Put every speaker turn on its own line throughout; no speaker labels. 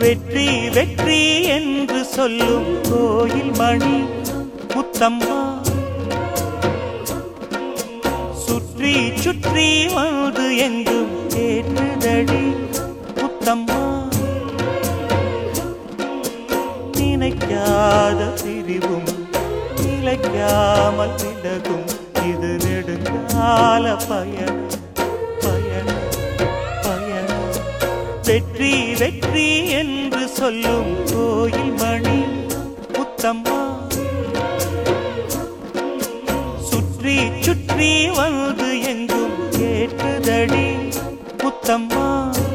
வெற்றி வெற்றி என்று சொல்லும் கோயில் மணி முத்தம்மா சுற்றி சுற்றி வந்து எங்கும் கேட்டுதடி முத்தம்மா நினைக்காத பிரிவும் நிலைக்காமல் விலகும் இது நெடுங்கால பயணம் பயணம் பயணம் வெற்றி வெற்றி என்று சொல்லும் கோயில் மணி முத்தம்மா சுற்றி சுற்றி வந்து எங்கும் கேட்டுதடி முத்தம்மா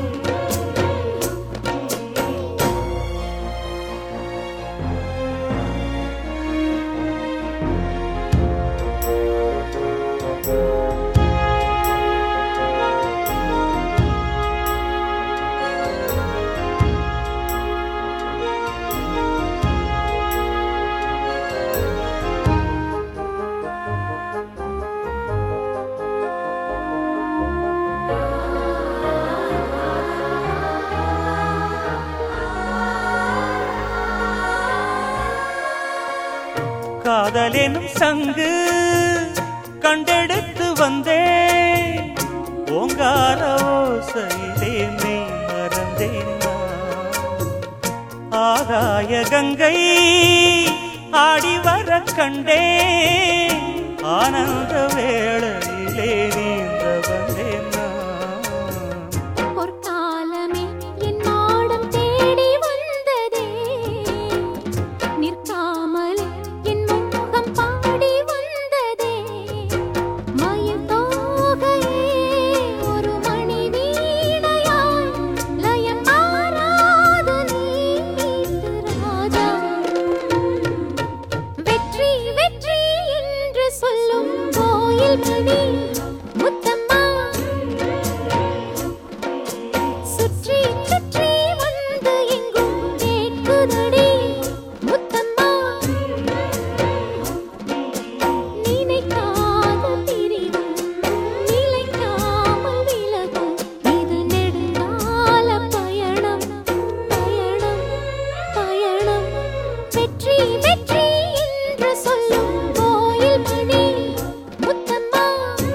காதலெனும் சங்கு கண்டெடுத்து வந்தேன் ஓங்கார ஓசையிலே நீ மறந்தேன் நான். ஆகாய கங்கை ஆடி வர கண்டேன் ஆனந்த வேளையிலே நீந்த வந்தேன் நான்.
பொற்காலமே என் மாடம் தேடி வந்ததே நிற்காமலே என் முகம் பாடி வந்ததே மயில் தோகையே ஒரு மணி வீணையாய் லயம் மாறாது நீட்டு ராஜா வெற்றி வெற்றி என்று சொல்லும் கோயில் மணி முத்தம்மா சுற்றி சுற்றி வந்து எங்கும் கேட்குதடி முத்தம்மா நினைக்காத பிரிவும் நிலைக்காமல் விலகும் இது நெடுங்கால பயணம் பயணம் பயணம் வெற்றி வெற்றி என்று சொல்லும் கோயில் மணி முத்தம்மா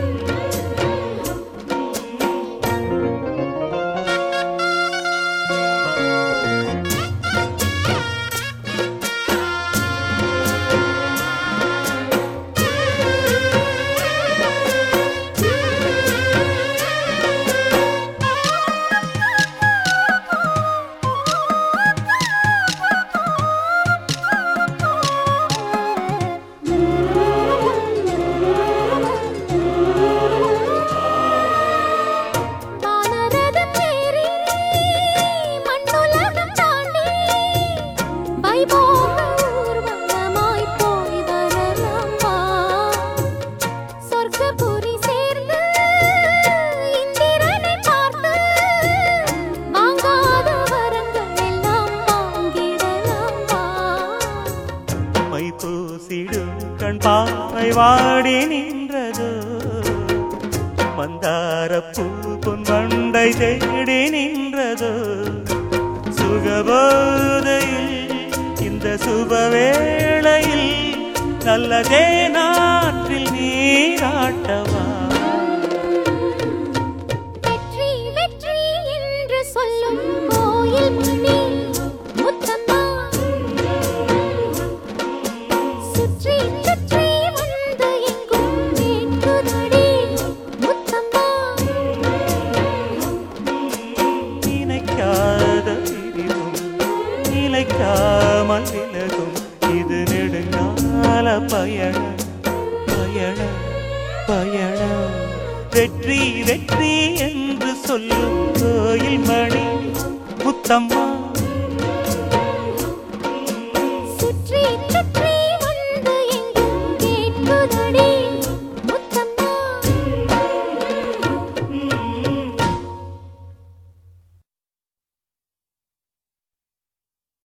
வானரதம் ஏறி மண்ணுலகம் தாண்டி வைபோக ஊர்வலமாய் போய் வரலாம் வா சொர்க்கபுரி சேர்ந்து இந்திரனை பார்த்து வாங்காத வரங்கள் எல்லாம் வாங்கிடலாம் வா
மை பூசிடும் கண் பாவை வாடி நின்றது மந்தார பூ பொன் வண்டை தேடி நின்றது சுகபோதையில் இந்த சுபவேளையில் நல்லதே நாற்றில் நீராட்டவா
வெற்றி வெற்றி என்று சொல்லும் கோயில் மணி முத்தம்மா சுற்றி சுற்றி வந்து எங்கும் கேட்குதடி முத்தம்மா
நினைக்காத பிரிவும் நிலைக்காமல் விலகும் இது நெடுங்கால பயணம் பயணம் பயணம் வெற்றி வெற்றி என்று சொல்லும் கோயில் மணி முத்தம்மா